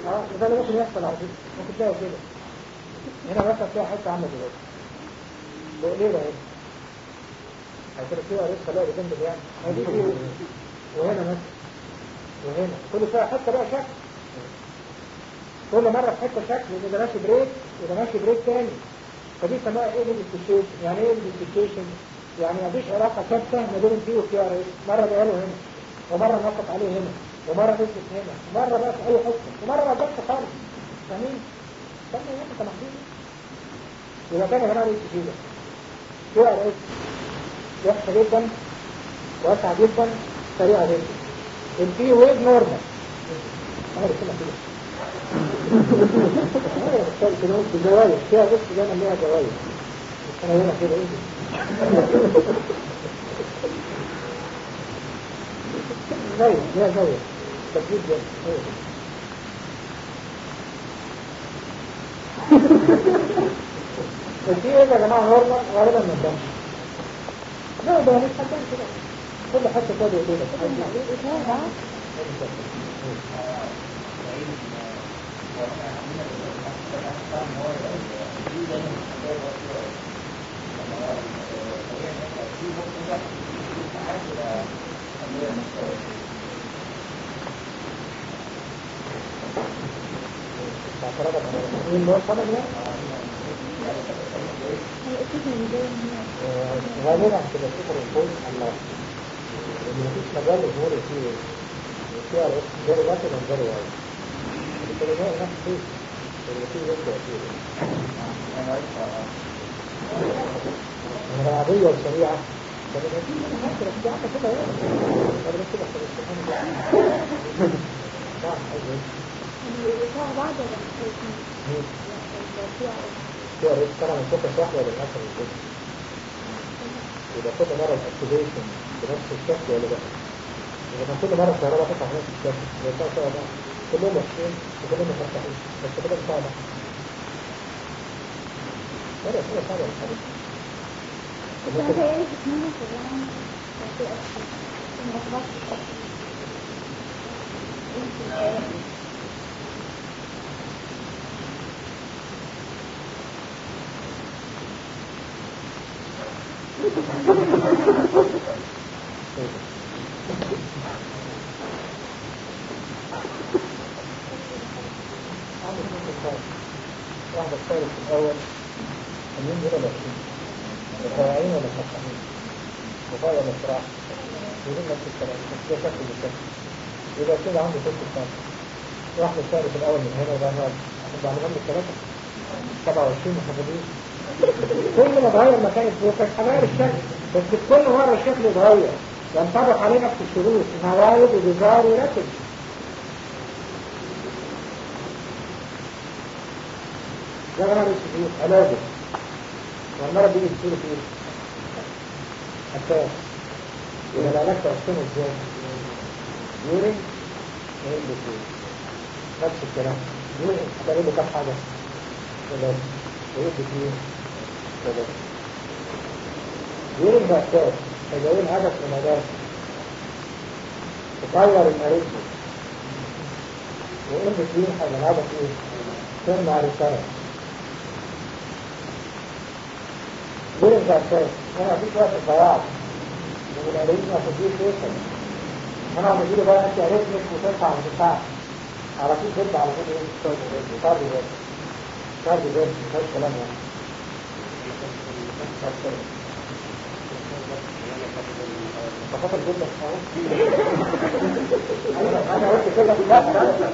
اه وده اللي ممكن يحصل على فكره ممكن تلاقي كده هنا مثلا تلاقي حته عامله دلوقتي ليه ده هنا هيكون فيها رزق لا بجنب يعني هذه دي وهنا مثلا وهنا كل شويه حته بقى شكل كل مرة في حتة شكل إن ده ماشي بريك وده ماشي بريك تاني فدي اسمها ايه الاستيشن يعني ايه الاستيشن يعني مفيش علاقة ثابتة ما بين البي والكي ار اس مرة بقاله هنا ومرة نقط عليه هنا ومرة نزلت هنا ومرة بقى في أي حتة ومرة ما جاتش خالص فاهمين؟ فاهمين ايه انت محدود يبقى كان هنا الاستيشن كي ار اس وحشة جدا واسعة جدا سريعة جدا البي ويز نورمال انا بسمع كده جوايا فيها بس دايما ليها جوايا انا هنا كده ايه زاوية ليها زاوية تبديل جامد الدي ايه يا جماعة نورمال غالبا ما قدامش لا ده مش حاجة كده كل حتة كده كده غالبا كده سوبر امبوز الله لان مفيش مجال لظهور فيه فيها غير واحد وغير واحد الكلمات نفس الشيء اللي فيه يبدأ فيه العربية والسريعة فلما في منها مصر في عقل كده يعني قبل كده سبحان الله نعم أيوه بعض ولا مش فيها ريس طبعا الفوكس واحدة للأسف الجزء يبقى كل مرة الاكتيفيشن بنفس الشكل ولا لا؟ إذا كان كل مرة الكهرباء تطلع بنفس الشكل يبقى كده بقى كلهم وحشين وكلهم مفتحين بس كده صعبة هذا كده صعبة الحاجة هذا ايه اسمها كلام في أشياء المخبط واحد الثالث الأول أن ينزل ولا يشيل رفاعين ولا مفتحين رفاع ولا صراع يقولون نفس الكلام بس ده شكل بالشكل يبقى كده عنده ست سنة واحد الثالث الأول من هنا وده هنا احنا بعمل الثلاثة 27 محافظين كل ما اتغير مكان الفوكس هغير الشكل بس كل مرة الشكل يتغير ينطبق عليه نفس الشروط نوايد وجزار وركب ده غير الشروط علاجه والمرة بيجي تصير فيه أساس يبقى العلاج تقسمه ازاي؟ يورين وين بسيط نفس الكلام يورين هتعمل له كام حاجة؟ ثلاثة وين بسيط ثلاثة يورين ده أساس هيبقى ايه الهدف من العلاج؟ تطور المريض وإن بسيط هيبقى الهدف ايه؟ تمنع رسالة دول الزعفات انا مفيش وقت ضياع والعليم ما تدير توصل انا عم اديله بقى انت اريتمك وتنفع ما تنفعش على طول تبدا على طول ايه طرد بس طرد بس مفيش كلام يعني فخاطر جدا انا قلت كده لا لا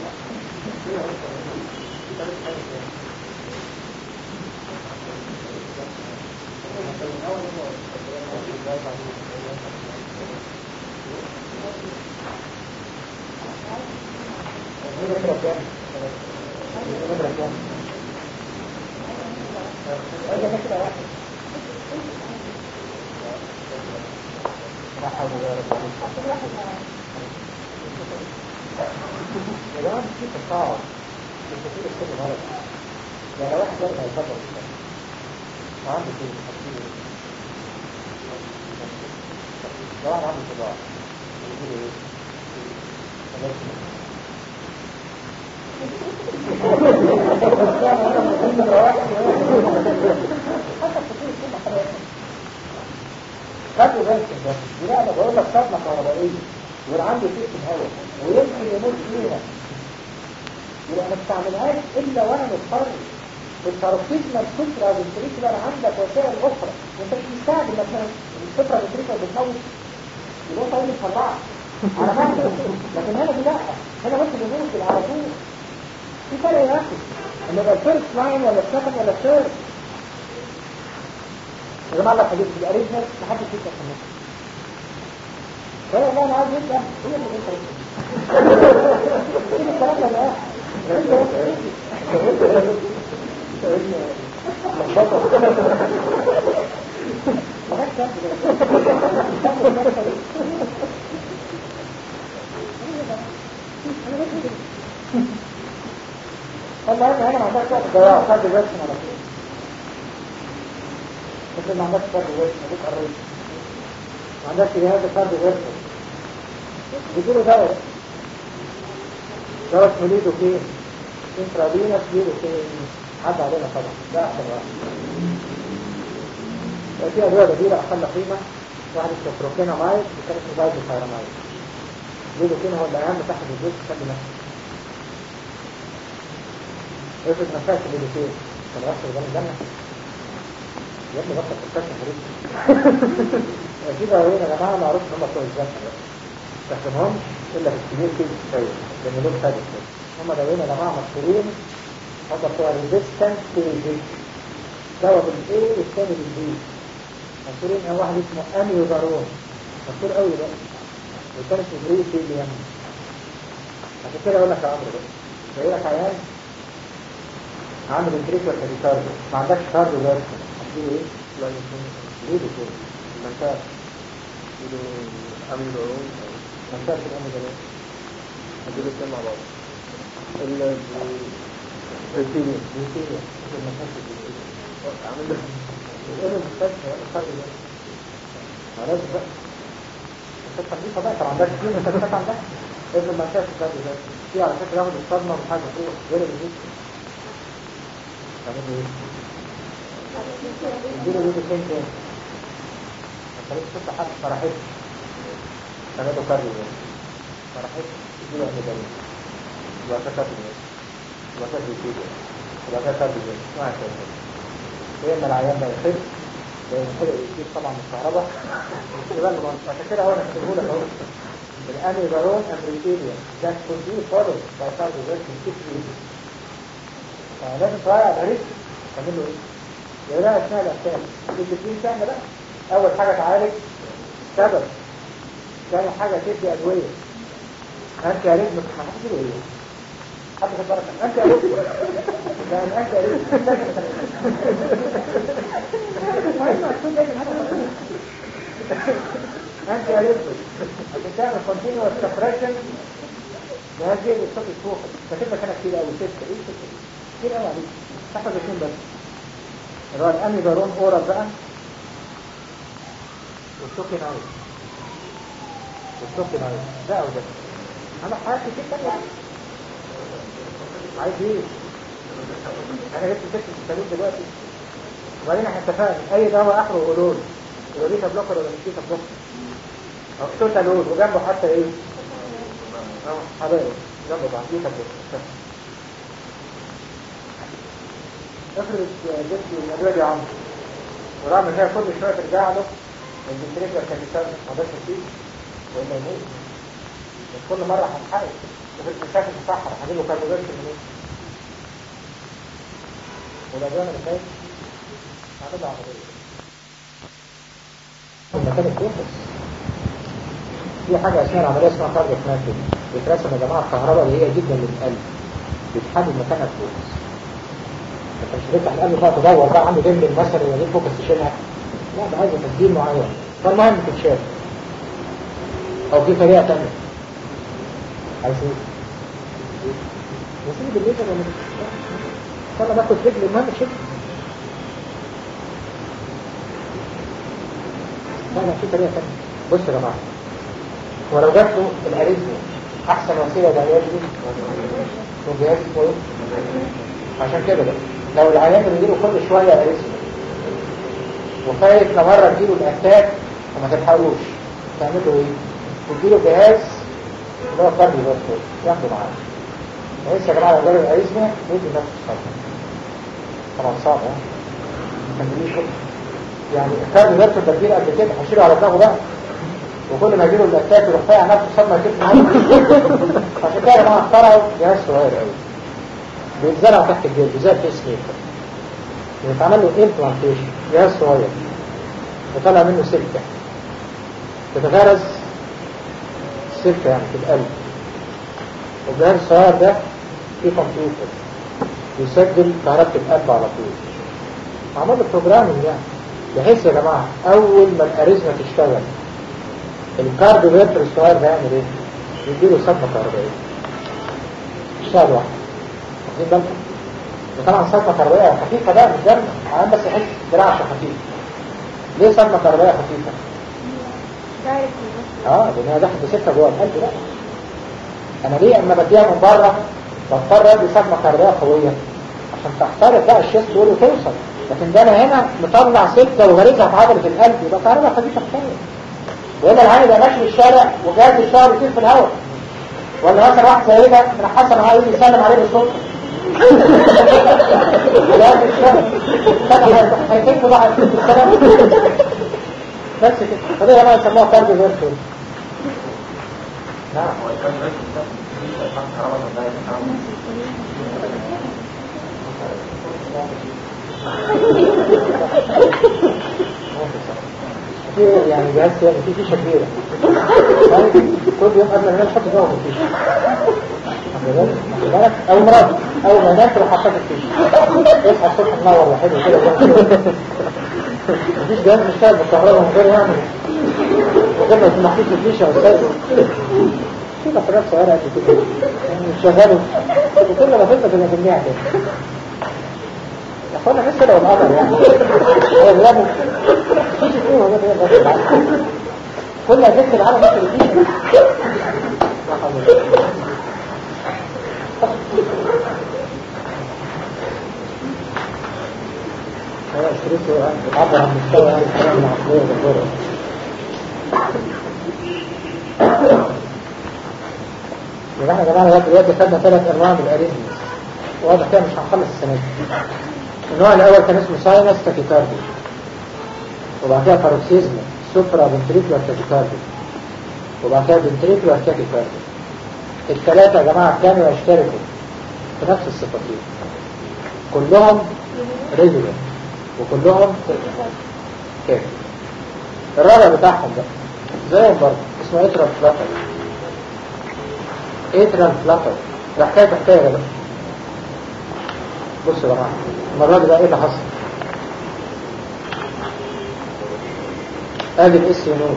صعب الكثير السن غلط يعني واحد يرجع يفضل وعنده كده لو انا عندي صداع يقول ايه خدوا بالك ده لا انا بقول لك صدمه كهربائيه يبقى عنده شيء في الهواء ويمكن يموت فيها يبقى ما تستعملهاش الا وانا مضطر التركيز السفرة بالتريكولار عندك وسائل اخرى وانت مش مستعجل مثلا السفرة بالتريكولار بتموت يبقى انت اللي مطلعها على مهلك لكن هنا دي لا هنا ممكن يموت على طول في فرق يا اخي ان يبقى الفيرست لاين ولا السكند ولا الثيرد يا جماعه لو حديث الاريجنال محدش يسال في النص هو والله انا عايز يسال هي اللي انت ايه الكلام ده بقى والله انا هنا ما عندكش وقت ضياع فرد الرسم على طول بس ما عندكش فرد الرسم ابوك قريت ما عندكش جهاز فرد الرسم بيجيله دواء دواء اسمه ليدو فين انترافينوس ليدو فين عدى علينا طبعا ده احسن واحد في ادويه بديله اقل قيمه واحد اسمه بروكينامايد والثاني اسمه بايزوثايرامايد ليدو فين هو الاهم تحت الجزء خلي نفسك افرض نفسك ليدو فين كان راسك قدام الجنه يا ابني بطل تفتح حريق اكيد هؤلاء يا جماعه معروف ان هم بتوع الجنه استخدمهم الا في الكبير كده كفايه لان لهم ثابت كده هم دوايين يا جماعه مشهورين هم بتوع ريزيستنت ستيجز دواء بالايه والثاني بالبي مشهورين ان واحد اسمه اميوزارون مشهور قوي ده والثاني اسمه بري بيليام عشان كده اقول لك يا عمرو بقى جاي لك عيان عامل انتريكوال كارد ما عندكش كارد دلوقتي هتجيله ايه؟ لا يمكن ليه دكتور؟ المنشأ اميلون منشأ الاميوزارون هدول الاثنين مع بعض البروتين البروتين المنشأ البروتين عامل ده ايه المستشفى الفرق ده خلاص بقى المستشفى دي طبعا طبعا عندك كتير مستشفيات عندها ايه المنشأ الفرق ده في على فكرة ياخد الصدمة من حاجة فوق غير اللي تعمل ايه؟ اديله يوم اثنين تاني خليك تشوف حد فرحت سنده كاري فرحت اديله عند جميل يبقى ده كاري يبقى ده بيتيجي يبقى ده كاري وهكذا هي ان العيان ده يخف لان الحرق يزيد طبعا من الكهرباء يبقى اللي عشان كده هو انا كاتبه لك اهو الانيبارون امريكيليا that could be followed by cardiovascular disease فلازم تراعي على الريسك تعمل له ايه؟ يبقى ده اثناء الاحسان الاثنين سهله بقى اول حاجه تعالج سبب ثاني حاجه تدي ادويه انت يا ريت ما هتدي ايه؟ حد في البركه انت يا ريت لان انت يا ريت انت يا ريت عشان تعمل كونتينوس سبريشن لهذه الصوت الفوق فكده كان كتير قوي ستة ايه ستة كتير قوي عليك تحفظ اثنين بس اللي هو الاميبارون اورال بقى والسوكي نايت والسوكي نايت ده او ده انا حياتي كتير تانية عايز ايه انا جبت ست السليم دلوقتي وبعدين احنا اتفقنا اي دواء اخره اولول يبقى بيتا بلوكر ولا مش بيتا بلوكر او توتالول وجنبه حتى ايه اه حبايب جنبه بعض بيتا بلوكر افرض جبت الادويه دي عمرو ورغم كده كل شويه ترجع له الفنتريكولار كابيتال ما ده فيه ولا يموت بس كل مره هنحقق افرض مشاكل في الصحراء هجيب له كاربوهيدرات منين والادويه اللي فاتت هعملها عمليه المكان الكوفس في حاجه اسمها العمليه اسمها كارديو ماتريك بترسم يا جماعه الكهرباء اللي هي جدا للقلب بتحدد مكانها الكوفس انت مش بتفتح القلب بقى تدور بقى عنده دم مثلا ولا فوكس تشيلها لا ده عايزه تسجيل معين فالمهم تتشاف او في طريقه ثانيه عايز ايه؟ وسيب الليزر ولا مش انا باخد رجل المهم شكل لا لا في طريقه ثانيه بص يا جماعه هو لو جات له الاريزميا احسن وسيله للعلاج دي والجهاز اسمه ايه؟ عشان كده بقى لو العيان بيجيله كل شوية اريثميا وخايف لمرة تجيله الاتاك وما تلحقوش تعمل له ايه؟ تديله جهاز اللي هو كارديو فاسكولار ياخده معاه بحيث يا جماعة لو جاله الاريثميا يدي نفس الصدمة طبعا صعب ها؟ كان بيجي كده يعني الكارديو فاسكولار ده كبير قد كده هشيله على دماغه بقى وكل ما يجيله الاتاك يروح فايع نفسه صدمة كده عشان كده يا جماعة اخترعوا جهاز صغير قوي بيتزرع تحت الجلد زي الفيس ميكر بيتعمل له امبلانتيشن جهاز صغير وطلع منه سلكة تتغرز سلكة يعني في القلب والجهاز الصغير ده فيه كمبيوتر يسجل كهربة القلب على طول عمل له بروجرامنج يعني بحيث يا جماعة أول ما الأريزما تشتغل الكارديو فيرتر الصغير ده يعمل ايه؟ يديله صدمة كهربائية اشتغل واحد واخدين بالكم؟ وطبعا صدمة كهربائية خفيفة بقى مش جامدة عشان بس يحس برعشة خفيفة ليه صدمة كهربائية خفيفة؟ دايركت اه لانها داخل بسكة جوه القلب بقى انا ليه اما بديها من بره بضطر ادي صدمة كهربائية قوية عشان تخترق بقى الشيست دول وتوصل لكن ده انا هنا مطلع سكة وغريزها في عضلة القلب يبقى كهرباء خفيفة خالص وإلا العين يبقى ماشي في الشارع وجهاز الشارع يطير في الهواء ولا مثلا واحد زي ده من حسن عايز يسلم عليه بالصوت جهاز الشارع هيتم بقى السلام بس كده فده يا جماعه يسموها كارد فيرتول نعم في يعني جهاز يعني في فيشه كبيره يعني كل يوم قبل ما انام حط جوه الفيشه واخد بالك؟ واخد بالك؟ او مرض اول ما انام تروح حاطط الفيشه اصحى الصبح تنور وحلو كده مفيش جهاز بيشتغل بالكهرباء من غير يعني من غير ما يكون محطوط في الفيشه وسائل في بطاريات صغيره قد كده يعني شغاله وكل ما تبقى تبقى تجميع كده يا اخوانا لسه لو القمر يعني هو بيعمل مفيش اثنين ولا كده بس العالم. كل اجهزه العالم مش الفيشه لا حول ولا قوة. هو اشتريته بتعبر عن مستوى يعني الحياة العقلية والغيرة يبقى احنا يا جماعة لغاية دلوقتي خدنا ثلاث انواع من الاريزمز واضح كده مش هنخلص السنة دي النوع الاول كان اسمه ساينس تاكيكاردي وبعد كده باروكسيزم سوبرا فنتريكولار تاكيكاردي وبعد كده فنتريكولار تاكيكاردي الثلاثة يا جماعة كانوا يشتركوا في نفس الصفتين كلهم ريجولار وكلهم كده الرابع بتاعهم بقى زي برضه اسمه اترال فلاتر اترال فلاتر ده حكاية حكاية بقى بصوا يا جماعة المرة دي بقى ايه اللي حصل ادي الاس نوت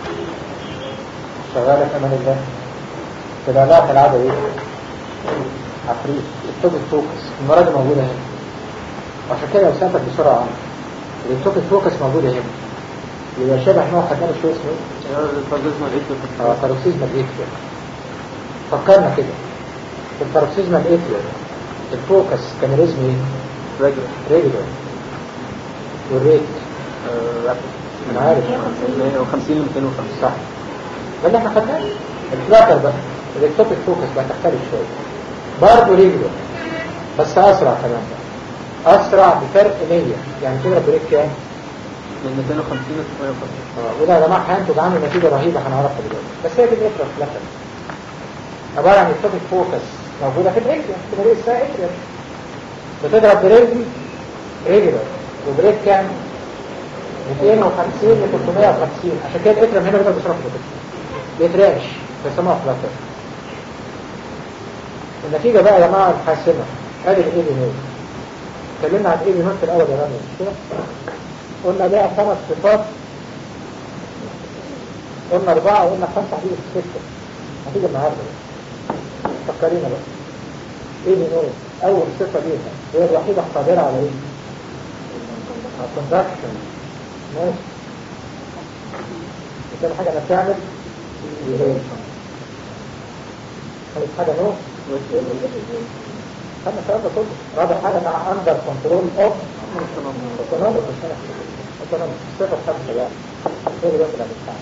شغالة في امان الله تبقى لها في العادة ايه عفريت التوب فوكس المرة دي موجودة هنا عشان كده لو سألتك بسرعة عنه التوب فوكس موجودة هنا يبقى شبه نوع خدنا شوية اسمه ايه؟ اه باروكسيزما الاتريال فكرنا كده في الباروكسيزما الاتريال الفوكس كان ريزم ايه؟ ريجولار والريت انا عارف 150 ل 250 صح ده اللي احنا خدناه الفلاتر بقى التوبيك فوكس بقى تختلف شويه برضه ريجولار بس اسرع كمان بقى اسرع بفرق 100 يعني كده بريك كام؟ من 250 ل 350 اه وده يا جماعه هينتج عنه نتيجه رهيبه هنعرفها دلوقتي بس هي دي الافرا فلاتر عباره عن التوبيك فوكس موجوده في الرجل في الرجل اسمها اتريال بتضرب برجل ريجولار وبريك كام؟ 250 ل 350 عشان كده الاتريم هنا بيبقى بيصرف كده بيترعش بيسموها فلاتر النتيجة بقى يا جماعة الحاسمة ادي الاي بي نوت اتكلمنا عن الاي بي نوت في الاول يا رامي مش كده؟ قلنا بقى خمس صفات قلنا اربعة وقلنا خمسة هتيجي في ستة هتيجي النهارده بقى فكرينا بقى ايه بي نوت اول صفة ليها هي الوحيدة القادرة على ايه؟ على الكوندكشن ماشي كده حاجة انا بتعمل طيب حاجة نو خدنا الكلام ده كله رابع حاجة مع اندر كنترول اوف اوتونوميك مش انا اوتونوميك صفة خمسة بقى ايه اللي بيطلع بالساعة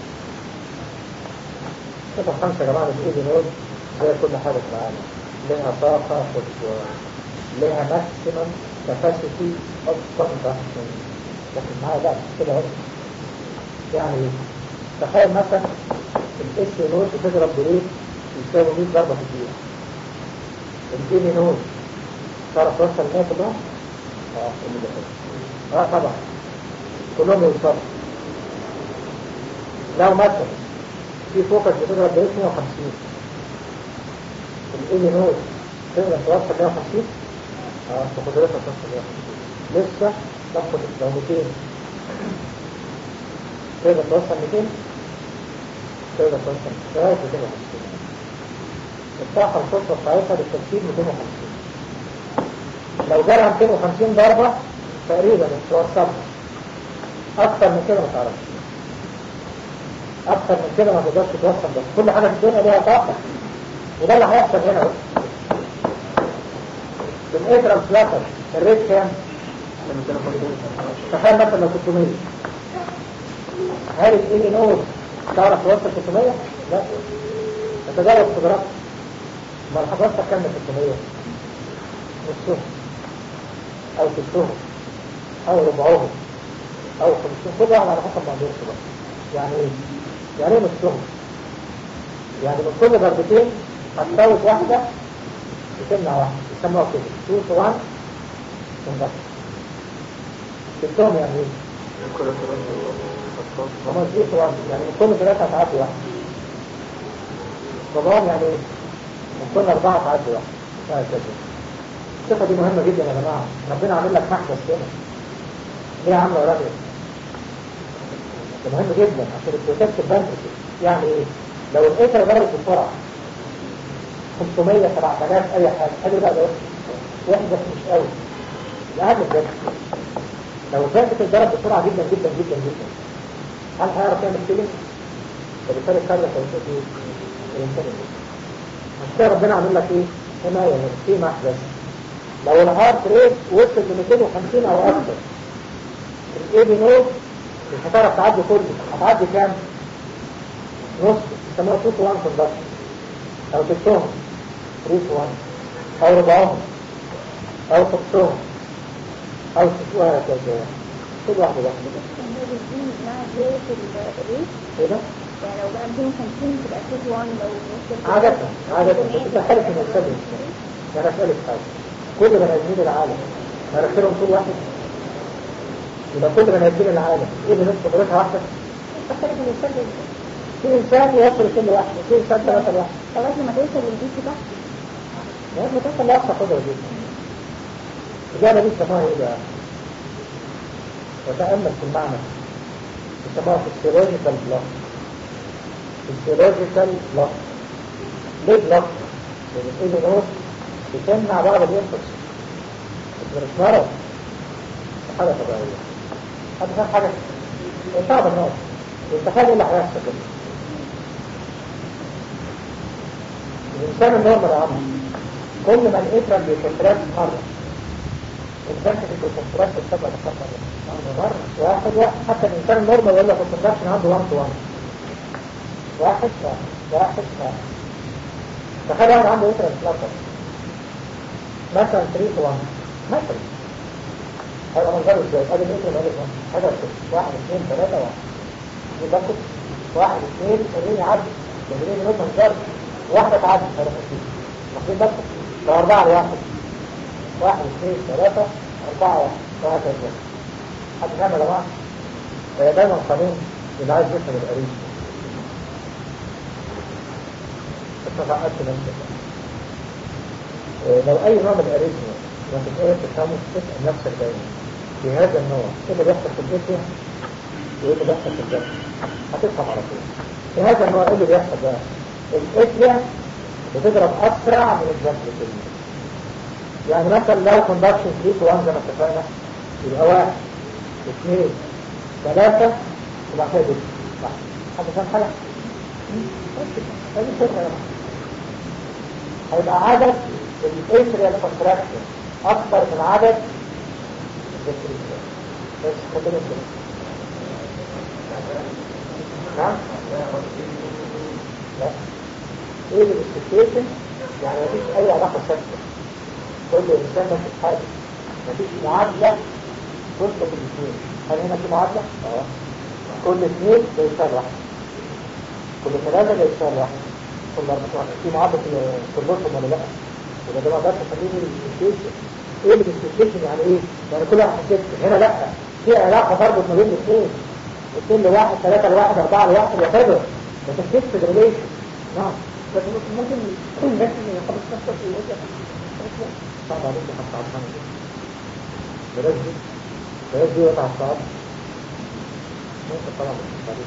صفة خمسة يا جماعة الايدي نود زي كل حاجة في العالم لها طاقة لها ماكسيمم كاباسيتي اوف كونتراكشن لكن معايا بقى مش كده اهو يعني تخيل مثلا الاس نود بتضرب بريد يساوي 100 ضربة في الدقيقة الاي نود تعرف توصل 100 في الضغط؟ اه اللي ده كده. اه طبعا كلهم يوصلوا لو مثلا في فوكس بتضرب بريد 150 الاي نود تقدر توصل 150 اه بقدرتها توصل 150 لسه تاخد لو 200 تقدر توصل 200 تقدر توصل لغاية 250 الطاقة الفرصة بتاعتها للتفكير 250 لو جالها 250 ضربة تقريبا توصلها أكثر من كده ما تعرفش أكثر من كده ما تقدرش توصل بس كل حاجة في الدنيا ليها طاقة وده اللي هيحصل هنا بقى بالإيترال فلاتر الريت كام؟ تخيل مثلا لو 600 هل الاي نور تعرف توصل 600 لا تتجاوز قدرات ما الحضرتك كام 600 نصهم او ثلثهم او ربعهم او خمسهم كل واحد على حسب مقدورته بقى يعني ايه يعني ايه نصهم يعني من كل ضربتين هتفوت واحده بتمنع واحده يسموها كده 2 to 1 تنبسط ثلثهم يعني ايه هما دي واحد يعني من كل ثلاثة تعدي واحد رمضان يعني ايه؟ من كل أربعة تعدي واحد وهكذا الصفة دي مهمة جدا يا جماعة ربنا عامل لك محبس هنا ليه عامله يا راجل؟ ده مهم جدا عشان البروتكت بانكس يعني ايه؟ لو القطر ضربت بسرعة 500 7000 اي حاجة ادي بقى ده واحد بس مش قوي الأهم بجد لو البنك تتضرب بسرعة جدا جدا جدا جدا هل هيعرف يعمل فيلم؟ فبالتالي الكارلة هيبقى ايه؟ الانسان اللي عشان كده ربنا عامل لك ايه؟ حماية هنا في محبس لو الهارت ريت وصل ل 250 او اكثر الاي بي نود مش هتعرف تعدي كله هتعدي كام؟ نص يسموها 2 to 1 كوندكشن او ستهم 3 to 1 او ربعهم او خمسهم او ستوها هكذا كل واحدة واحدة مع زيادة الريت ايه ده؟ يعني لو بقى 250 تبقى 2 1 لو وصلت عادة عادة بتختلف من السبب يعني أسألك حاجة كل بني آدمين العالم هنختارهم كل واحد يبقى كل بني آدمين العالم ايه اللي نفس قدرتها واحدة تختلف من السبب في إنسان يوصل كل واحد وفي إنسان ثلاثة واحد لغاية ما توصل للبيت ده يعني توصل لأقصى قدرة جدا الإجابة دي اسمها إيه بقى؟ وتأمل في المعنى يسموها فيسيولوجيكال بلوك فيسيولوجيكال بلوك ليه بلوك؟ لأن الإيدي نوت بتمنع بعض الإنفكس مش مرض حاجة طبيعية حد فاهم حاجة؟ صعب النوت والتخيل ايه اللي هيحصل كده الإنسان النورمال يا عم كل ما الإترال بيكونتراكت مرة البنك بيكونتراكت بتبقى بتبقى مرة واحد واحد حتى الإنسان النورمال يقول لك الكونتراكشن عنده 1 تو 1 واحد واحد واحد واحد تخيل واحد عنده إترال فلاتر مثلا 3 تو 1 مثلا هيبقى منظره ازاي؟ ادي الإترال ادي 1 حاجة كده واحد اثنين ثلاثة واحد يبقى كده واحد اثنين وريني عدي وريني نقطة منظر واحدة تعدي ثلاثة اثنين واخدين بالكم؟ ده أربعة لواحد واحد اثنين ثلاثة أربعة واحد وهكذا حد فاهم يا جماعة؟ هي دايما قانون اللي عايز يفهم القريب بس ما تعقدش نفسك لو أي نوع من الأريزما ما تبقى تفهمه تسأل نفسك دايما في هذا النوع ايه اللي بيحصل في الجسم وايه اللي بيحصل في الجسم هتفهم على طول في هذا النوع ايه اللي بيحصل بقى الاتريا بتضرب اسرع من الجسم كله يعني مثلا لو كوندكشن 3 تو 1 زي ما اتفقنا يبقى واحد اثنين ثلاثة وبعد كده دول واحد. حد فاهم حاجة؟ بس كده. هذه الفكرة يا جماعة هيبقى عدد الاتريال كونتراكشن اكبر من عدد الفنتريكولار بس خدنا كده نعم لا ايه الاستيشن يعني مفيش اي علاقه ثابته كل انسان نفس حاجه مفيش معادله تثبت الاثنين هل هنا في معادله؟ اه كل اثنين بيساوي واحد كل ثلاثه بيساوي واحد كل اربعه في معادله في كلهم ولا لا؟ ولا ده ما اقدرش اخليه الاستيشن ايه الاستيشن يعني ايه؟ يعني كل واحد ست هنا لا في علاقه برضه ما بين الاثنين اثنين لواحد ثلاثه لواحد اربعه لواحد وكذا ده تفكير ريليشن نعم بس ممكن بس اللي يخبط نفسه في الوجه صعب عليك حتى على الحمد بلاش دي بلاش دي وقع الصعب ممكن طبعا مش عليك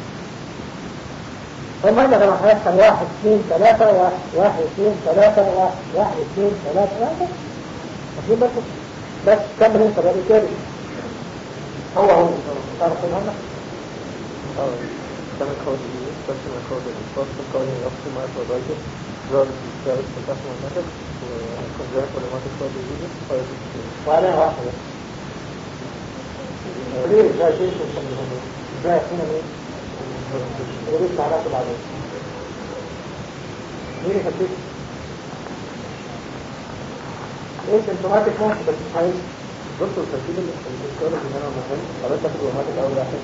المهم لما هيحصل واحد اثنين ثلاثة واحد واحد اثنين ثلاثة واحد واحد اثنين ثلاثة واحد مفهوم بس بس كمل انت بقى تاني هو هو تعرف ان هم Stomach code disease, personal code and personal code in osteomyelitis, drugs, drugs, professional methods, congenital rheumatic code diseases, or وعليها واحدة ليه لا شيء ازاي هنا مين وريد معلقة بعدين مين يفتيك ايه سيمتوماتيك ممكن بس مش عايز دكتور ترتيب الدكتور اللي هنا مهم حضرتك تاخد رهاتك اول واحد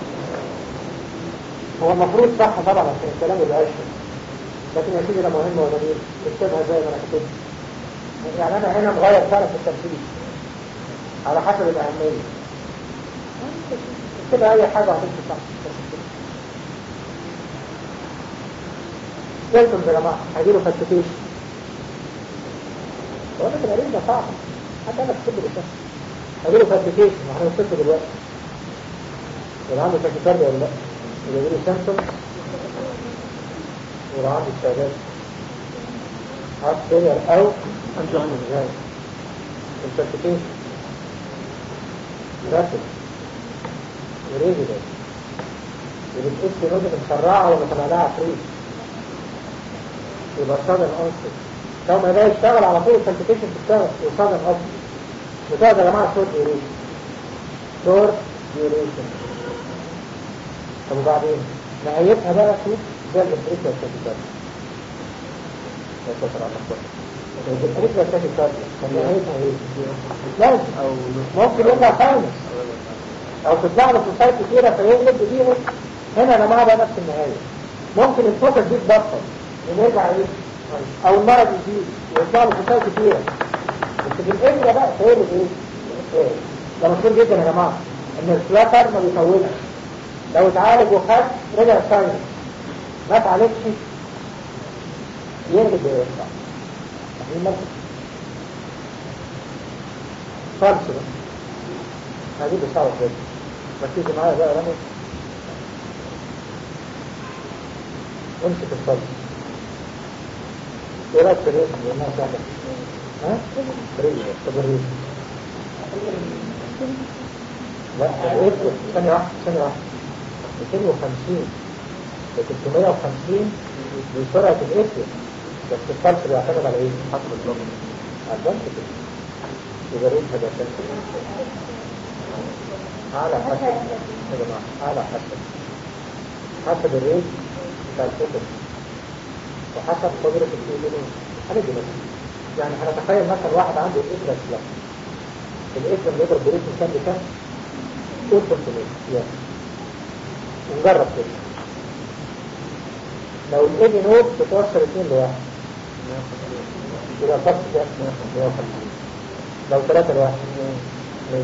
هو المفروض صح طبعا عشان الكلام يبقى اشهر لكن يا سيدي ده مهم ولا مين اكتبها زي ما انا كتبت يعني انا هنا مغير فعلا في الترتيب على حسب الاهميه اكتبها اي حاجه هتمشي صح بس اكتبها. سيمتومز يا جماعه هيجيله فالسيتيشن هو ده القريب ده صعب حتى انا كتبت الاسم هيجيله فالسيتيشن واحنا بنكتبه دلوقتي يبقى عنده تاكيكارديا ولا لا يبقى يجيله سيمتومز يبقى عنده استعداد هارت فيلير او angina الفالسيتيشن راسل وريجولار يبقى الاسم نوزة مسرعة ولا طلع لها عفريت يبقى صادم أنصر لو ما ده يشتغل على طول الفالسيتيشن تشتغل وصادم أنصر بتاع ده يا جماعة شورت ديوريشن شورت ديوريشن طب وبعدين نهايتها بقى شوف زي الفريق والتاكيكارديا يا ساتر على الله الفريق والتاكيكارديا كان نهايتها ايه؟ لازم او ممكن يرجع خامس او تطلع له فلوسات كتيرة فيقلب بيهم هنا يا جماعه بقى نفس النهاية ممكن الفوكس دي تبطل ونرجع ايه او المرض يزيد ويطلع له فلوسات كتيرة بس بالإبرة بقى تقول ايه إيه؟ ده مشهور جدا يا جماعة ان الفلاتر ما بيطولش لو اتعالج وخد رجع ساينس ما اتعالجش يقلب ويرجع فاهمين مركز فالس بقى هجيب الصعب كده ركزوا معايا بقى رامي امسك الصلب ايه رايك في الريس لانها سهله ها؟ ريس طب الريس لا الريس ثانية واحدة ثانية واحدة 250 ل 350 بسرعة الاسم بس الفلس بيعتمد على ايه؟ حسب الضغط على البنك كده يبقى الريس هيبقى كام؟ على حسب يا جماعة على حسب حسب الريت بتاع الكتب وحسب قدرة الإيدين الحاجة دي مثلا يعني هنتخيل مثلا واحد عنده إبرة سلاح الإبرة اللي يضرب بريت من كام لكام؟ قول 300 يعني ونجرب كده لو الإيدي نود بتوصل 2 لواحد يبقى الفرق ده 150 لو 3 لواحد 100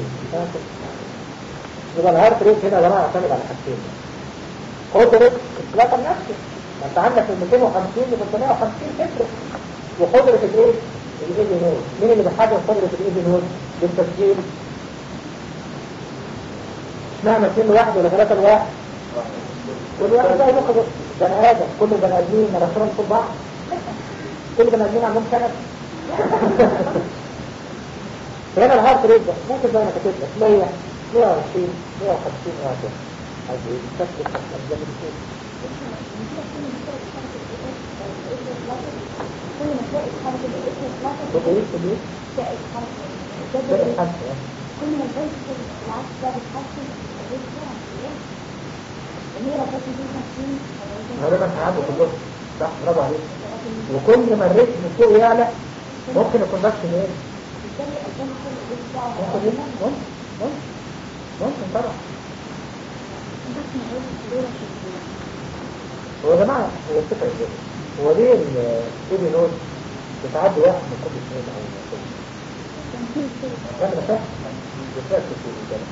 يبقى الهارت ريت هنا يا جماعه يعتمد على حاجتين قدرة الفلاتر نفسه ما انت عندك من 250 ل 350 تفرق وقدرة الايه؟ الايدي نود مين اللي بيحدد قدرة الايدي نود؟ بالتسجيل اشمعنى 2 لواحد ولا 3 لواحد؟ كل واحد بقى ياخد بني ادم كل بني ادمين مناخيرهم فوق بعض كل بني ادمين عندهم شنب هنا الهارت ريت ده ممكن زي ما كتبت لك 100 120 150 وهكذا عايز ايه تكتب تكتب زي ما بتقول كل ما تلاقي حركة الاسم اتنطط بقيت بقيت تلاقي حركة ده الجبل الحمد كل ما البيت كده العكس ده بتحسن البيت بسرعة اللي هي رفعت دي 50 غالبا هيعدوا كلهم صح برافو عليك وكل ما الريتم من فوق يعلى ممكن الكوندكشن ايه بالتالي أساسا كل البيت بتاعه ممكن ايه ممكن ممكن ممكن طبعا بس ما هو الدورة شكلها هو يا جماعه هو الفكره ازاي هو ليه الايدي نود بتعدي واحد من كل اثنين او من كل كان في كده انا بفهم بفهم كتير كده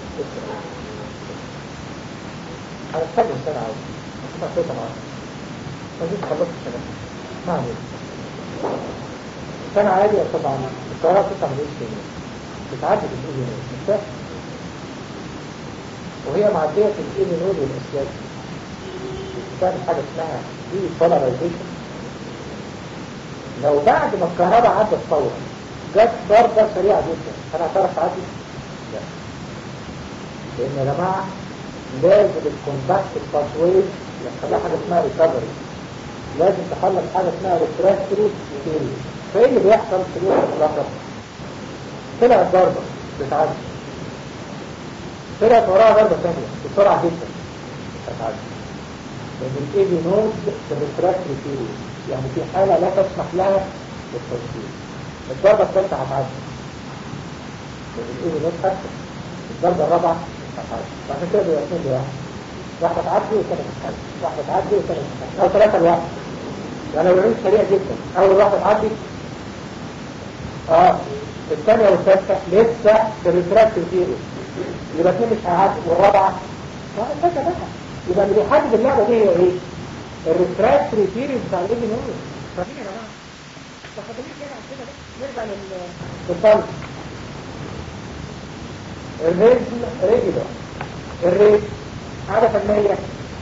هنتكلم سنة عاوز اسمع صوت معاك ما جيت خلصت السنة ما عليك سنة عادية طبعا القاهرة بتطلع من ايش تاني بتعدي في الايدي نود مش فاهم وهي معدية في الايدي نود والاسلاك بتعمل حاجة اسمها دي polarization لو بعد ما الكهرباء عدت فورا جت ضربة سريعة جدا انا هتعرف تعدي؟ لا لان يا جماعة لازم الكونتاكت الباسويز يحصل لها حاجة اسمها ريكفري لازم تخلص حاجة اسمها ريفراكتوري ثيوري فايه اللي بيحصل في الوقت الاخر؟ طلعت ضربة بتعدي طلعت وراها ضربة ثانية بسرعة جدا هتعدي لأن الاي بي نود في الريفراكتوري ثيوري يعني في حالة لا تسمح لها بالتوصيل الضربة الثالثة هتعدي لأن الاي بي نود حتى الضربة الرابعة هتعدي فعشان كده بيبقى اثنين لواحد واحدة تعدي والثانية تتعدي واحدة تعدي والثانية تتعدي أو ثلاثة لواحد يعني لو العين سريع جدا أول واحدة تعدي اه الثانية والثالثة لسه في الريفراكتوري ثيوري يبقى اثنين مش هيعدي والرابعة لا كده بقى يبقى اللي بيحدد اللعبة دي هي ايه؟ الريفراكتوري ثيوري بتاع الايدي نور فاهمين يا جماعة؟ فخدمين كده عن كده بقى نرجع لل للطلب الريتم ريجولار الريت عدد 100 120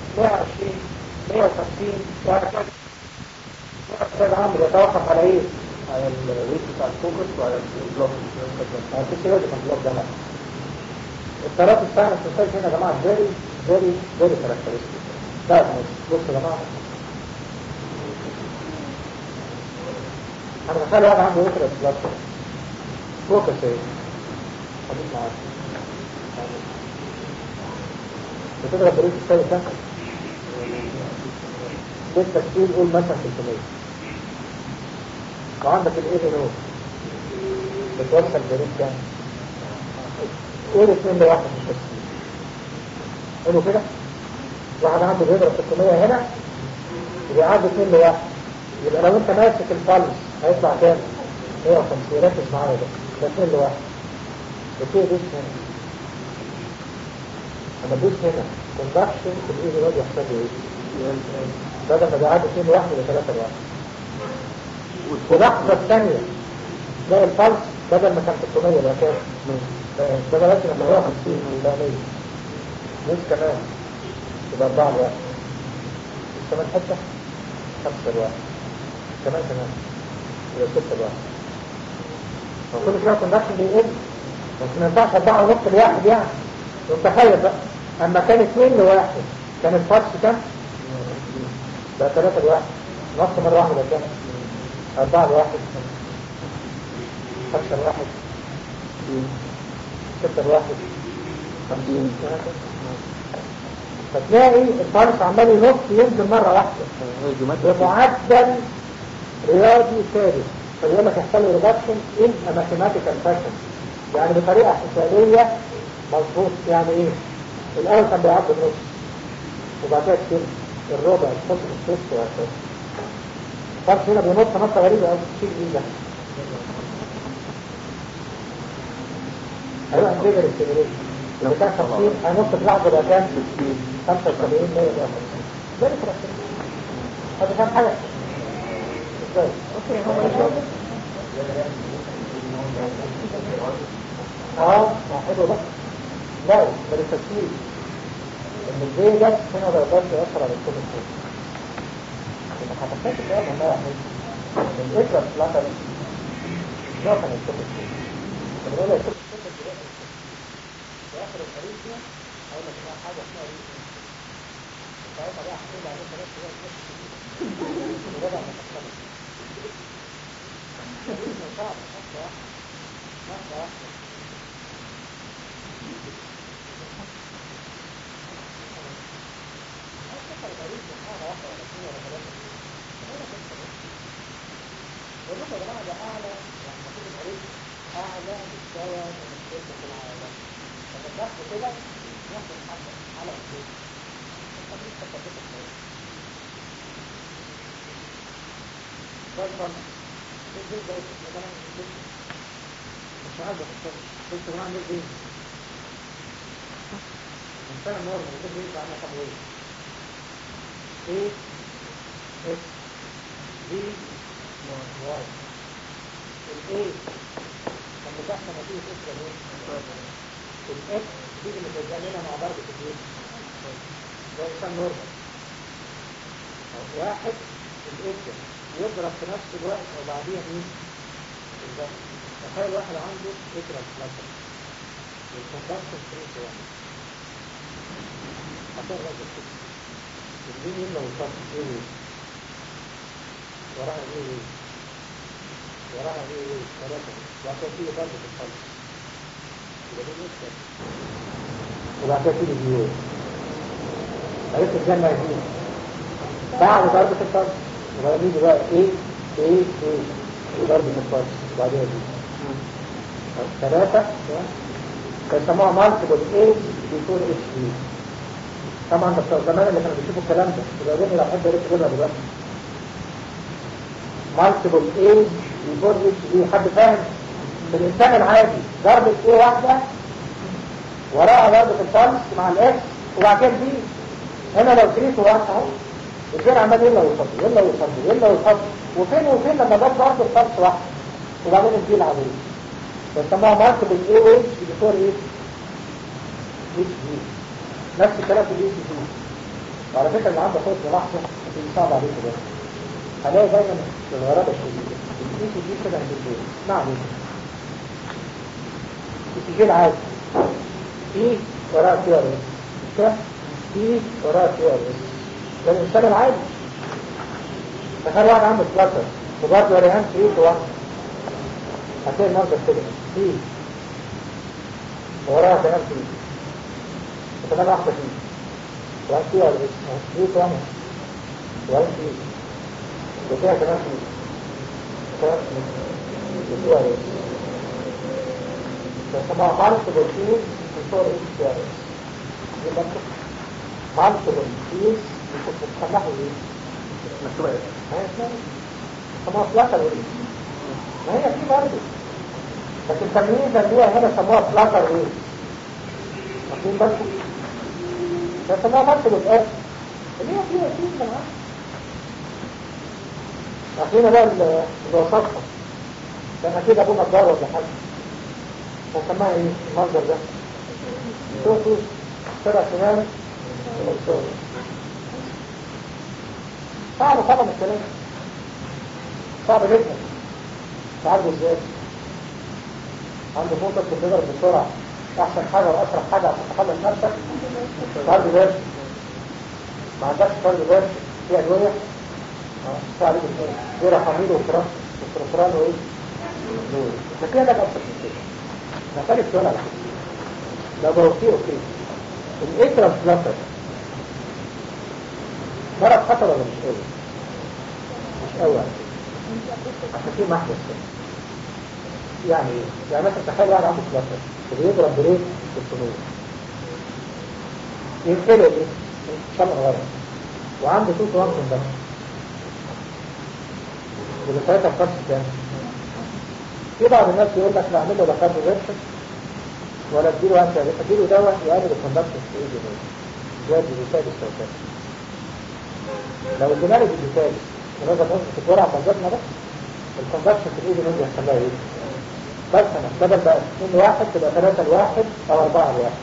150 وهكذا استاذ عمرو يتوقف على ايه؟ على الويت بتاع الفوكس وعلى البلوك على الفسيولوجيكال بلوك ده لا الثلاث الساعة السوسايد هنا يا جماعة فيري فيري فيري كاركترستيك ده بص يا جماعة انا بخلي واحد عنده وتر بلاد فوكس ايه خليك معاك بتضرب بريد السايد ده بالتكتير قول مثلا 300 وعندك الايه نور بتوصل بريد كام قول اثنين لواحد مش تكتير حلو كده واحد عنده بيضرب 600 هنا وبيعدي اثنين لواحد يبقى لو انت ماسك الفلس هيطلع كام 150 ركز معايا ده ده اثنين لواحد بتيجي دوس هنا اما دوس هنا كوندكشن في الايد الواد يحصل له ايه بدل ما بيعدي اثنين لواحد يبقى ثلاثة لواحد ولحظة الثانية تلاقي الفلس بدل ما كان 600 يبقى كام؟ بدل ما كان 150 يبقى 100 دوس كمان يبقى 4 لواحد كمان حتة 5 لواحد كمان كمان يبقى 6 لواحد وكل شوية كوندكشن بيقل بس ما ينفعش 4 ونص لواحد يعني وتخيل بقى اما كان 2 لواحد كان الفرش كام؟ بقى 3 لواحد نص مرة واحدة كام؟ 4 لواحد 5 لواحد 6 لواحد 50 فتلاقي الفرش عمال ينط ينزل مرة واحدة بمعدل رياضي ثابت فيقول لك يحصل له ريدكشن ان ماثيماتيكال فاشن يعني بطريقة حسابية مظبوط يعني ايه الاول كان بيعدي النص وبعد كده كتير الربع الخمس السدس وهكذا الفرش هنا بينط نطة غريبة قوي شيء جديد ده هيروح بيجر السيميليشن لو كان 50 هينط في لحظة بقى كام 75 100 بقى 50 ده الفرق هذا كان حاجة ازاي اوكي هو يجاوب اه ما حلو ده لا ده التفكير ان ازاي ده هنا ما يقدرش يأثر على الكل الكل لما هتحتاج الكلام ما واحد من اجرى فلاتر ده كان الكل الكل فبنقول الكل الكل دلوقتي في اخر الطريق ده اقول لك بقى حاجه اسمها ايه ساعتها بقى هنقول عليه ثلاث شويه وده بقى ما تحصلش صعب واحدة واحدة واحدة واحدة والنقطة يا جماعة ده أعلى يعني المفروض القريب أعلى مستوى من الشركة في العالم لما تاخده كده ياخد حاجة على الشيء التمريض تثبت الشيء فالفرق الجيل ده مثلا مش عارف أفكر قلت ما عندي ايه الإنسان النورمال الجيل ده يبقى عامل كام ويل ايه اس دي واي الايه كان بتحصل نتيجة اسرة ايه الاكس دي اللي بتجمعنا مع ضربة الايه ده انسان نورمال واحد الاكس يضرب في نفس الوقت او بعديها مين الضغط تخيل واحد عنده اكرا بلاتر والكونتاكشن فريس يعني هتقرا راجل كده الدين يملى ويطلع ايه ايه وراها ايه ايه وراها ايه ايه ثلاثة وبعد كده تيجي ضربة القلب يبقى دي نكتة وبعد كده تيجي دي ايه عرفت الجنة يا دي بعد ضربة القلب وبعد يجي بقى ايه ايه ايه ضربة القلب وبعدها دي ثلاثة بيسموها مالتيبل ايه بيكون اتش دي طبعا ده بتوع زمان اللي كانوا بيشوفوا الكلام ده يبقى لو حد يريد يقولها دلوقتي مالتيبل ايج بيفور اتش دي حد فاهم في الانسان العادي ضربة ايه واحدة وراها ضربة الفالس مع الاكس وبعد كده دي هنا لو كريت واحد اهو الجير عمال يلا ويفضل يلا ويفضل يلا ويفضل وفين وفين لما جت ضربة الفالس واحدة وبعدين الدي العادية بيسموها مالتيبل ايه ايج بيفور ايه اتش دي نفس الكلام في الاي سي دي وعلى فكرة اللي عنده خوف لحظة هتبقى صعب عليك ده هلاقي دايما الغرابة الشديدة الاي سي دي كده عند البيت ما عليك الاي سي العادي في وراء كي ار اس مش كده؟ في وراء كي ار اس ده الانسان العادي تخيل واحد عنده فلاتر وبرضه ريهان فريق واحد هتلاقي المنظر كده في وراها كمان فريق وكمان واحدة فيه وقال فيه ولا فيه كمان وقال فيه وفيها كمان فيه وفيها فيه ولا بس ما عملت بالفيه في صور ايه فيه ولا يبقى عملت بالفيه كنت بتخلحه ايه مكتوبة ايه؟ ما هي اسمها سموها فلاتر ايه ما هي فيه برضه لكن التمييز اللي هي هنا سموها فلاتر ايه واخدين بالكم بس ما فرق بالآخر اللي هي فيها فيه من عام أخينا بقى اللي وصفها كان أكيد أبو نجار ولا حاجة كان سماها إيه المنظر ده شوفوا سبع سنان صعب طبعا الكلام صعب جدا تعالوا ازاي عنده موتر بتضرب بسرعة احسن حاجة واسرع حاجة عشان تخلص نفسك فرد باش ما عندكش فرد باش في ادوية اه عليك غير حميد وفراس وفرفران وايه دول لكن ده ابسط من كده نختلف سؤال على كده لو بوفيه اوكي الايه ترانسبلانتر مرض خطر ولا مش قوي مش قوي عشان في محدث يعني ايه؟ يعني مثلا تخيل واحد عنده فلاتر وبيضرب بريد 600 ينقله ايه؟ شمع غلط وعنده صوت وان كوندكشن والثلاثة بخمس كام؟ في بعض الناس يقول لك لا اعمل له بخار فيرشن ولا اديله انت اديله دواء يقلل الكوندكشن في ايدي زي الديجيتال السوكات لو ادينا له ديجيتال ونقدر نقص في الورقة فنزلنا بس الكوندكشن في الايدي نقدر يحصل لها ايه؟ بس انا بدل بقى من واحد تبقى ثلاثة لواحد او اربعة لواحد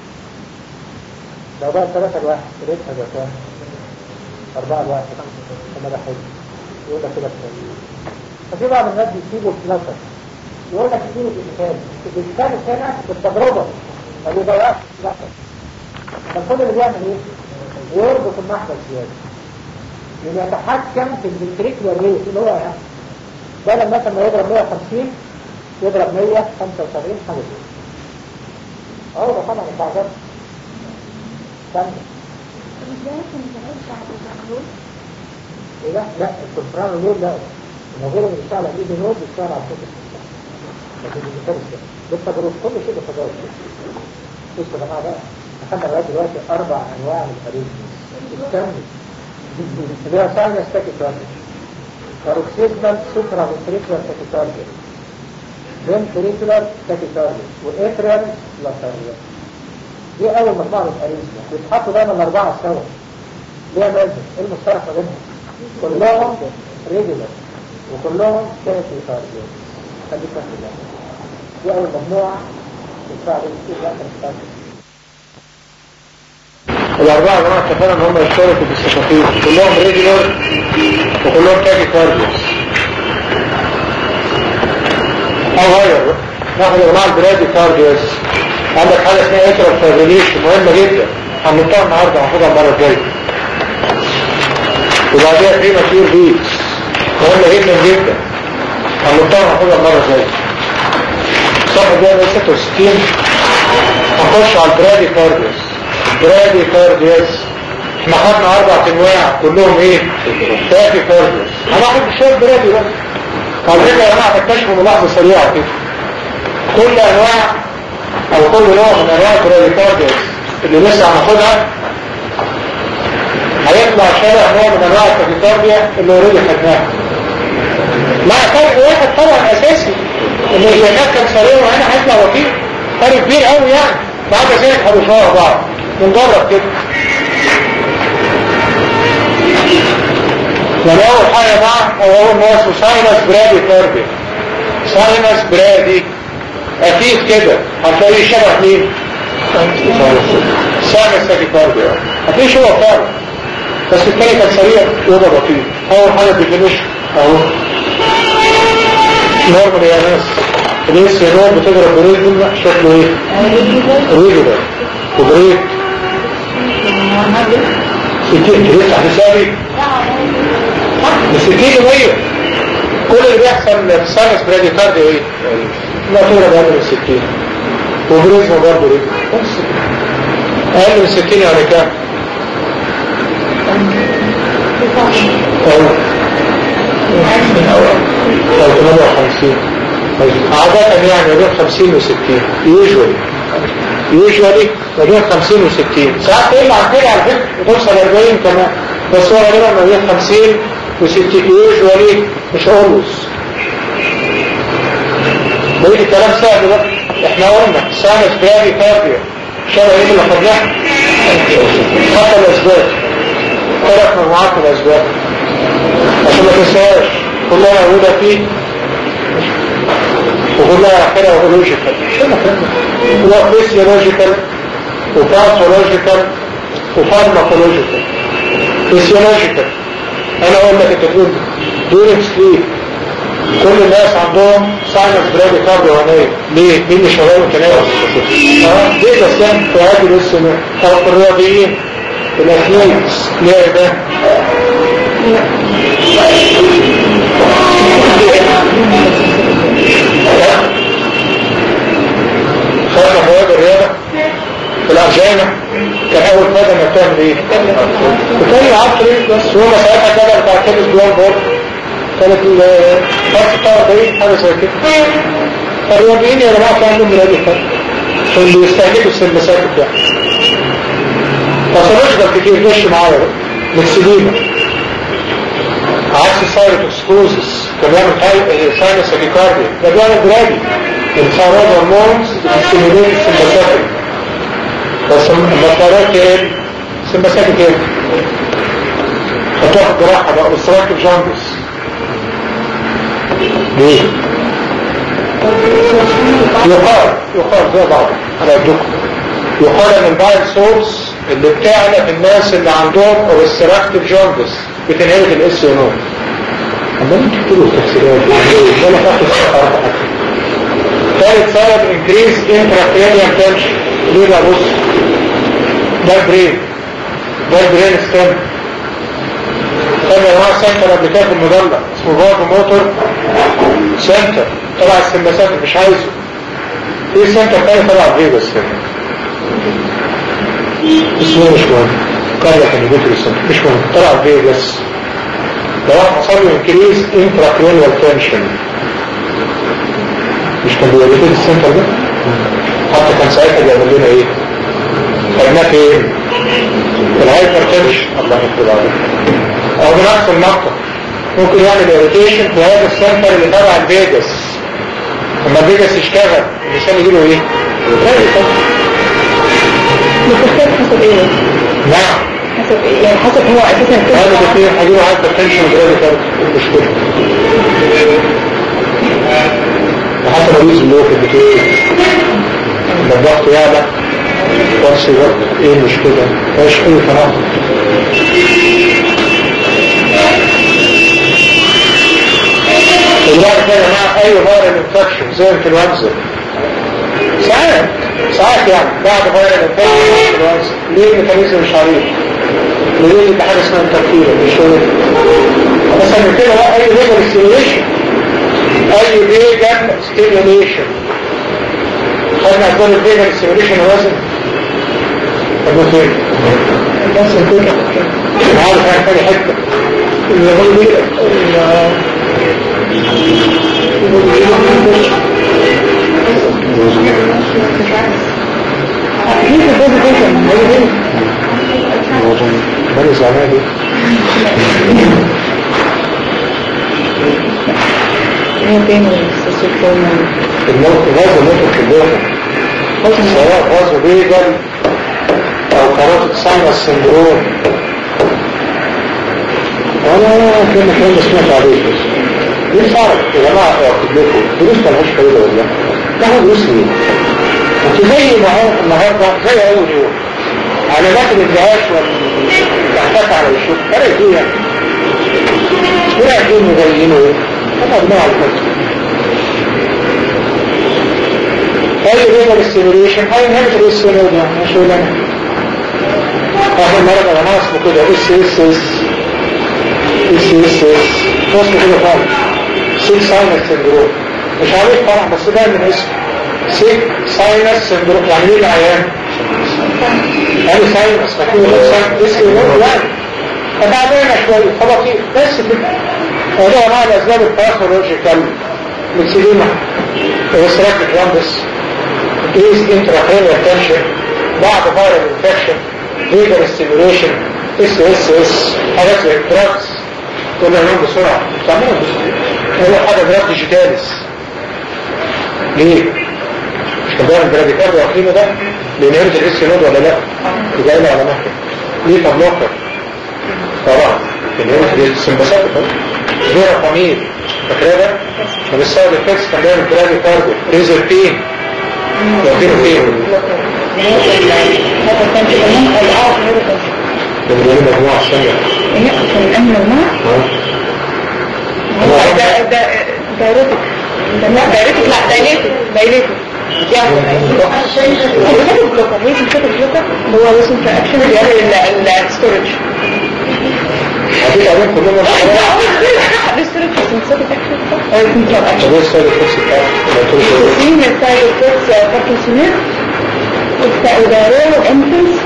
لو بقى ثلاثة لواحد ريتها يبقى كام؟ اربعة لواحد انا ده حلو يقول لك كده كويس ففي بعض الناس بيسيبوا الفلاتر يقول لك اديني الديجيتال الديجيتال هنا بالتجربة ما بيضيعش الفلاتر فالكل اللي بيعمل ايه؟ يربط المحبس زيادة يعني يتحكم في الفنتريكولار ريت اللي هو يعني ده لما مثلا ما يضرب 150 يضرب 175 حاجة كده اه ده طبعا التعداد ثانية طب ازاي كان بتعيش بعد الكنترول؟ ايه لا لا السوبرانو نول لا الموضوع اللي بيشتغل على ايدي نول بيشتغل على الصوت لكن بيشتغل كده بالتجربة كل شيء بالتجربة بصوا يا جماعة بقى اخدنا لغاية دلوقتي أربع أنواع من الأريزمز استنى اللي هو ساينس تاكيكارديا باروكسيزمال سوبرا فنتريكولار تاكيكارديا فنتريكولار تاكيكارديا وإتريال لاتاريا دي أول مجموعة من الأريزمز بيتحطوا دايما الأربعة سوا ليه لازم ايه المشترك ما بينهم كلهم ريجولار وكلهم تاكيكارديا خليك فاكر ده دي أول مجموعة بتساعد الكتير وقت التاكيكارديا الأربعة جماعة اتفقنا إن هم يشتركوا في الصفاتين كلهم ريجولار وكلهم تاكي كارديوس أو غير بقى. ناخد يا جماعة البرادي كارديوس عندك حاجة اسمها اترال فابريليشن مهمة جدا هنطلع النهاردة هناخدها المرة الجاية وبعديها في ماتيور بيتس مهمة جدا جدا هنطلع هناخدها المرة الجاية صفحة جاية 66 هنخش على البرادي كارديوس برادي كارديوس احنا خدنا اربع انواع كلهم ايه تاكي كارديوس هناخد شويه برادي بس على فكره يا جماعه تكتشفوا ملاحظه سريعه كده كل انواع او كل نوع من انواع البرادي كارديوس اللي لسه هناخدها هيطلع شبه نوع من انواع التاكيكارديا اللي اوريدي خدناها مع فرق واحد طبعا اساسي ان الجينات كان سريع وهنا هيطلع وكيل فرق كبير قوي يعني بعد ذلك هنشوفها بعض نجرب كده يعني اول حاجة بقى هو اول ناس ساينس برادي كاردي ساينس برادي اكيد كده هتلاقيه شبه مين ساينس تاكي كاردي هتلاقيه شبه فعلا بس التاني كان سريع وده بطيء اول حاجة ديفينيشن اهو نورمال يا ناس ليس نور بتضرب بريد شكله ايه ريجولار وبريد ستين تلسع حسابي ستين ومية كل اللي بيحصل في ساينس برادي كارديو ايه لا تضرب اقل من ستين وبريزما برضه ايه بس اقل من ستين يعني كام او 58 عادة يعني ما بين 50 و 60 يوجوالي يوجوالي ما بين 50 و 60 ساعات تقل عن كده على فكرة بتوصل 40 كمان بس هو غالبا ما بين 50 و 60 يوجوالي مش اولوز بقيت الكلام سهل بقى احنا قلنا ساينس برادي كارديو شبه ايه اللي خدناه حتى الاسباب ثلاث مجموعات من الاسباب عشان ما تنساهاش كلها موجودة فيه وكلها اخرها اورولوجيكال كلها فيسيولوجيكال وباثولوجيكال وفارماكولوجيكال فيسيولوجيكال انا اقول لك انت تقول دورينج سليب كل الناس عندهم ساينس برادي كارديوانية ليه؟ مين اللي شغال وكناية؟ اه ليه بس كان في هذه الاسم او في الرياضيين الاثليتس ليه ده؟ خدنا مواد الرياضة في الأرجانة كان أول مادة ما بتعمل إيه؟ بتعمل عصري بس هو ساعتها كده بتاع كيمس جوان بورد كانت الفرق بتاع 40 حاجة زي كده فالرياضيين يا جماعة كان عندهم رياضي فرق عشان بيستهلكوا السلمسات بتاعها فصلوش كتير ماشي معايا بقى مكسلينة عكس السايروتوكسكوزس كان بيعمل ساينس اكيكارديا ده بيعمل برادي الثيرويد هرمونز بتستيميليت السمباثيك بس الثيرويد ايه السمباثيك ايه هتاخد جراحه بقى اوستراكتيف جاندس ليه؟ يقال يقال زي بعض انا ادوكم يقال ان البايل سورس اللي بتعلى في الناس اللي عندهم اوستراكتيف جاندس بتنهلك الاس ونو اما انت تكتبوا التفسيرات ولا تاخد حتى ثالث سبب انكريز انتراكرينيال تنشن ليه بقى بص ده البرين ده البرين ستيم خدنا انواع سنتر قبل كده في المجلة اسمه فاجو موتور سنتر تبع السماسات مش عايزه في سنتر تاني تبع فيجاس هنا اسمه مش مهم قرية النيبوتري سنتر مش مهم تبع فيجاس لو واحد حصل له انكريز انتراكرينيال تنشن مش كان بيوريتد السنتر ده حتى كان ساعتها بيعمل لنا ايه خدناه فين الهايبر تنشن الله يكتب عليك او بنفس النقطة ممكن يعمل اريتيشن في هذا السنتر اللي تبع الفيجاس لما الفيجاس يشتغل الانسان يجيله ايه؟ بتختار حسب ايه؟ نعم حسب ايه؟ يعني حسب هو اساسا كده هذا الاثنين هيجيله هايبر تنشن وجرادي كارد المشكلة وحسب الريز اللي هو في البيتوتي لما الضغط يعلى ونفس الوقت ايه المشكلة؟ مفيش اي تناقض وبعد كده مع اي فايرال انفكشن زي الانفلونزا ساعات ساعات يعني بعد فايرال انفكشن الانفلونزا ليه الميكانيزم مش عارف ليه اللي حاجه اسمها انترفيرا مش هو بس من كده بقى اي ليفل ستيميوليشن اي فيجن ستيميوليشن خدنا اسباب الفيجن ستيميوليشن وزن طب فين؟ بس كده انا عارف حاجه ثانيه حته اللي هو ايه مين في البوزي فيجن؟ مالي زعلان دي هو فين السيستم الموت غاز الموت في اللوحة سواء غاز فيجن او كاروتيد ساينس سندروم انا كلمة كلمة سمعت عليه بس ليه صعب يا جماعة اخد لكم دروس ملهاش فايدة والله تاخد دروس ليه؟ انت زي ما هو النهارده زي اول يوم علامات الانتهاش والاحساس على الشوك فرق ايه يعني؟ فرق ايه مبينه ايه؟ طبعا دماغ على الفرق اي رينال ستيميوليشن اي انهبت السينود يعني مش ولا انا اخر مرة انا اسمه كده اس اس اس اس اس اس اسمه كده خالص سيك ساينس سندروم مش عارف طبعا بس ده من اسمه سيك ساينس سندروم يعني ايه العيان؟ يعني ساينس لكن غير ساينس اسمه يعني فبعدين شوية فبطيء بس كده وده مع الاسباب الباثولوجيكال مكسيديما وستراكتيك جاندس increase intracranial tension بعد viral infection legal stimulation اس اس اس حاجات زي الدراجز كنا نقوم بسرعة تعملوا بسرعة هو حاجة دراج ديجيتاليس ليه؟ مش كان بيعمل براديكارد واخينه ده بينهرت الاس نود ولا لا؟ يبقى له على مهر ليه طب نوكر؟ طبعا بينهرت السمباسات غير قميل فاكرها ده؟ طب السايد افكتس كان بيعمل براديكارد ريزر بين واخينه فين؟ هذا كان كده من الأرض هذا ده بيقول مجموعة ثانية هي كان أمن الماء هو ده ده دايرتك لا دايرتك لا دايلتك دايلتك هو ده البلوكر هي دي كده البلوكر اللي هو وصل في اكشن بيعمل الستورج هديك عليهم كلهم الستورج في سنساتيك اكشن صح؟ او كنترول اكشن طب ايه السايد افكتس بتاعته؟ في من سايد افكتس باركنسونير والدايرين والانفنس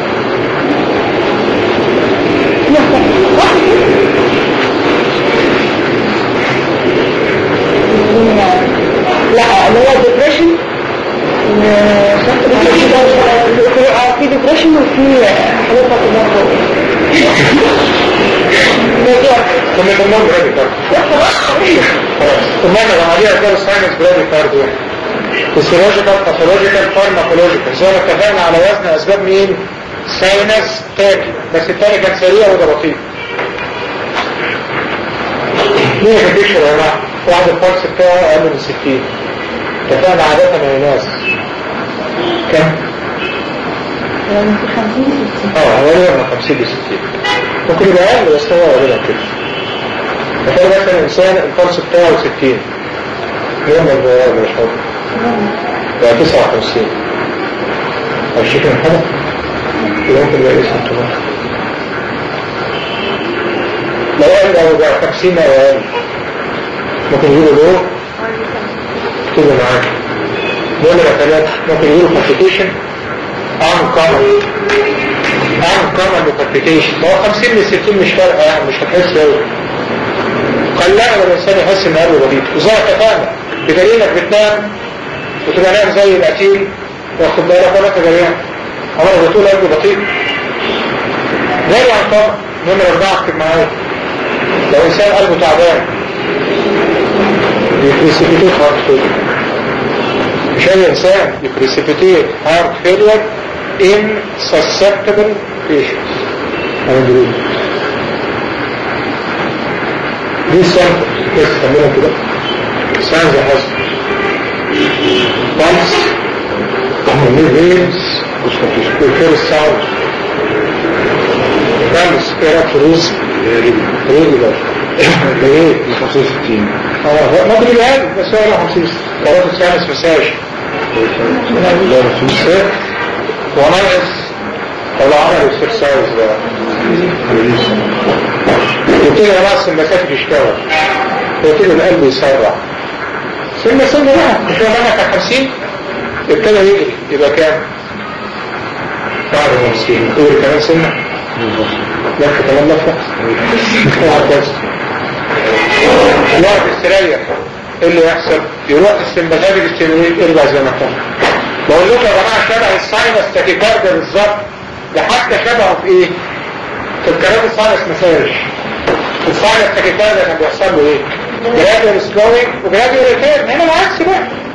لا اللي هو الديبريشن في ديبريشن وفي حاجات بتاعت كنا كلهم براديكارد ثم انا العملية ده ساينس براديكارد يعني فيسيولوجيكال باثولوجيكال فارماكولوجيكال زي ما اتفقنا على وزن اسباب مين؟ ساينس تاكي بس التاني كان سريع وده بطيء مين في البيكشر يا جماعه؟ واحد الفرس بتاعه اقل من 60 اتفقنا عادة يا ناس كم؟ اه غالبا من 50 ل 60 ممكن يبقى اقل بس هو غالبا كده تخيل مثلا انسان الفرس بتاعه 60 يوم ولا مش فاضي بقى 59 او شكل من حاجة يبقى ممكن يبقى اسم طبعا لو قال لو بقى 50 او اقل ممكن يجيبوا له كده معاك نمرة ثلاثة ممكن يجيبوا كومبليكيشن عن كامل عن كامل كومبليكيشن ما هو 50 من 60 مش فارقة يعني مش هتحس قوي قلنا لما الانسان يحس ان قلبه بطيء وزي اتفقنا بدليل انك بتنام وتبقى نايم زي القتيل واخد بالك ولا تجريان عمرك بتقول قلبي بطيء غير عن طبعا نمرة أربعة اكتب معايا لو إنسان قلبه تعبان يبريسيبيتيت هارت فيلير مش أي إنسان يبريسيبيتيت هارت فيلير in susceptible patients هنجرين دي symptoms بس خلينا كده signs of husband pulse new veins first sound pulse ايه رأيك في الرزق ريجولار ايه 65 اه ما ادري الان بس هو 50 قرارات الخامس مساج وناقص ولا عمل اكسرسايز بقى وكده ناقص المسافة تشتغل وكده القلب يسرع سنة سنة بقى مش هو منع كان 50 ابتدى يجري يبقى كام؟ بعد 50 قول كمان سنة لفة كمان لفة وهكذا الواحد يستريح ايه اللي يحصل؟ يروح السمباتيك ستيموليت يرجع زي ما كان بقول لكم يا جماعه شبه الساينس تاكيكارديا بالظبط ده حتى شبهه في ايه؟ في الكلام الساينس مساج الساينس تاكيكارديا كان بيحصل له ايه؟ جراديوال سلوينج وجراديوال ريتيرن هنا العكس بقى